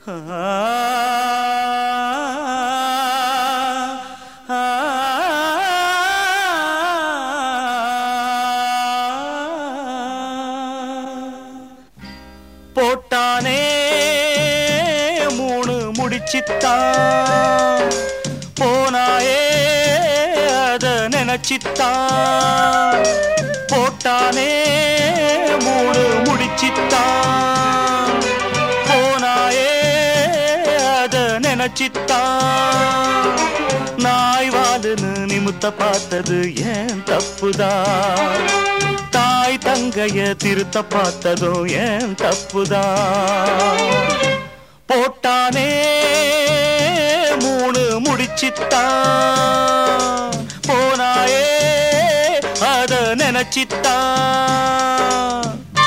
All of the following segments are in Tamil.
போட்டானே மூணு முடிச்சித்தான் போனாயே அத நினைச்சித்தான் போட்டானே மூணு முடிச்சித்தான் போனாயே அத நினைச்சித்தான் நாய் வாலுன்னு நிமித்த பார்த்தது ஏன் தப்புதான் தாய் தங்கைய திருத்த பார்த்ததும் ஏன் தப்புதான் போட்டானே மூணு முடிச்சித்தான் போனாயே அத நினைச்சித்தான்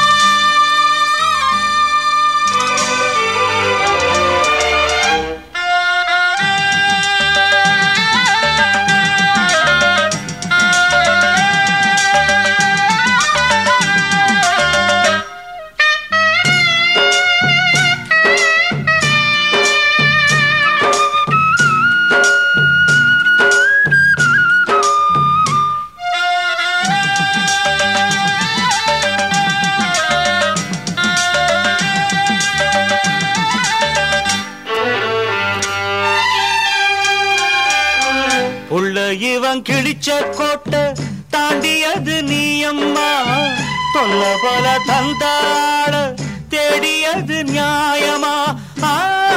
உள்ள இவன் கிழிச்ச கோட்டை தாண்டியது நீ அம்மா தொல்ல போல தந்தாட தேடியது நியாயமா ஆ.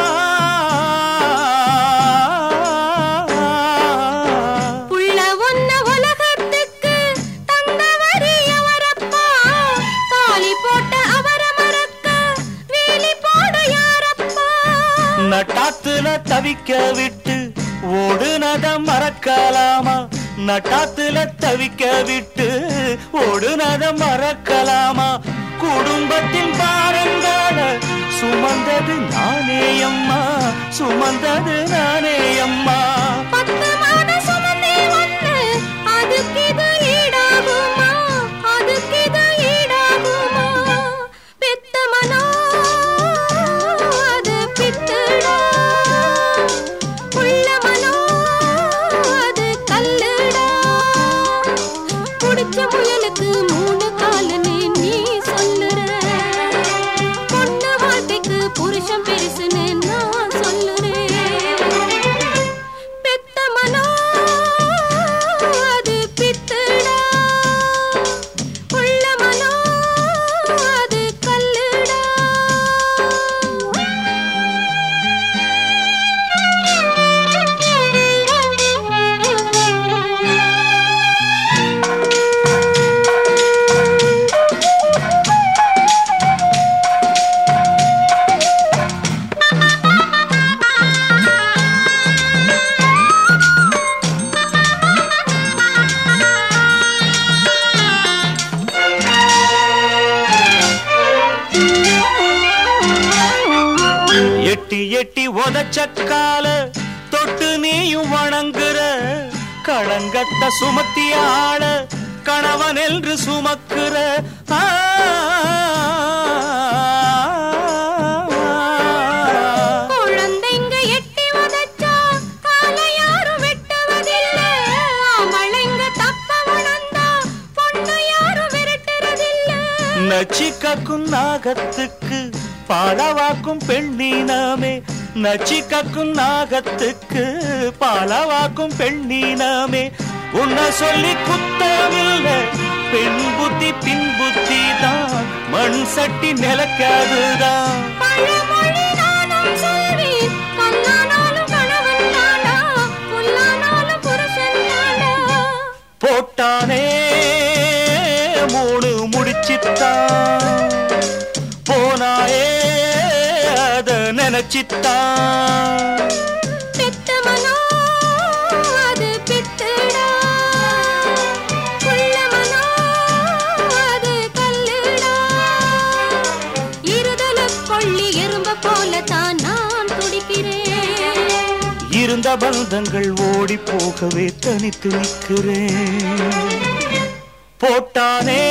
புள்ள ஒன்ன உலகத்துக்கு தந்தவரு எவரப்பா தாலி போட்ட அவர மறக்க வேலி போட யாரப்பா நட்டாத்துல தவிக்க விட்டு ஓடுனத மறக்கலாமா நட்டாத்துல தவிக்க விட்டு ஓடுனத மறக்கலாமா குடும்பத்தின் பாரங்கால சுமந்தது நானே அம்மா சுமந்தது நானே அம்மா பத்து மாத சுமந்தே ஒண்ணு அதுக்கு இது ஈடாகுமா அதுக்கு இது ஈடாகுமா பெத்த மனோ அது பித்துடா உள்ள மனோ அது கல்லுடா புடிச்ச முயலுக்கு மூணு காலுன்னு நீ சொல்லுற பொண்ணு வாழ்க்கைக்கு புருஷன் பெருசுன்னு நான் சொல்லுறேன் பெத்த மனோ அது பித்துடா உள்ள மனோ அது கல்லுடா எட்டி எட்டி உதச்சக்கால தொட்டு நீயும் வணங்குற களங்கத்த சுமத்திய ஆள கணவன் என்று சுமக்குற ஆ. குழந்தைங்க எட்டி உதைச்சா காலை யாரும் வெட்டுவதில்ல ஆம்பளைங்க தப்ப உணர்ந்தா பொண்ணு யாரும் விரட்டுறதில்ல நச்சிக்கக்கும் நாகத்துக்கு பாலவாக்கும் பெண்ணீனமே நச்சிக்கக்கும் நாகத்துக்கு பாலவாக்கும் பெண்ணீனமே உன்னை சொல்லி குத்தமில்லை பெண் புத்தி பின் புத்தி தான் மண் சட்டி நிலக்காதுதான் பழமொழி நானும் சொல்வேன் கல்லானாலும் கணவன் தானா புல்லானாலும் புருஷன் தானா போட்டானே மூணு முடிச்சித்தான் போனாயே அத நினைச்சித்தான் பெத்த மனோ அது பித்துடா புள்ள மனோ அது கல்லுடா இருதல கொள்ளி எறும்ப போல தான் நான் துடிக்கிறேன் இருந்த பந்தங்கள் ஓடி போகவே தனித்து நிற்கிறேன் போட்டானே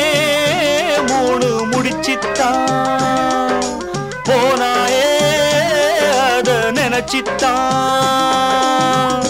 மூணு முடிச்சித்தான் போனாயே வச்சுத்தான்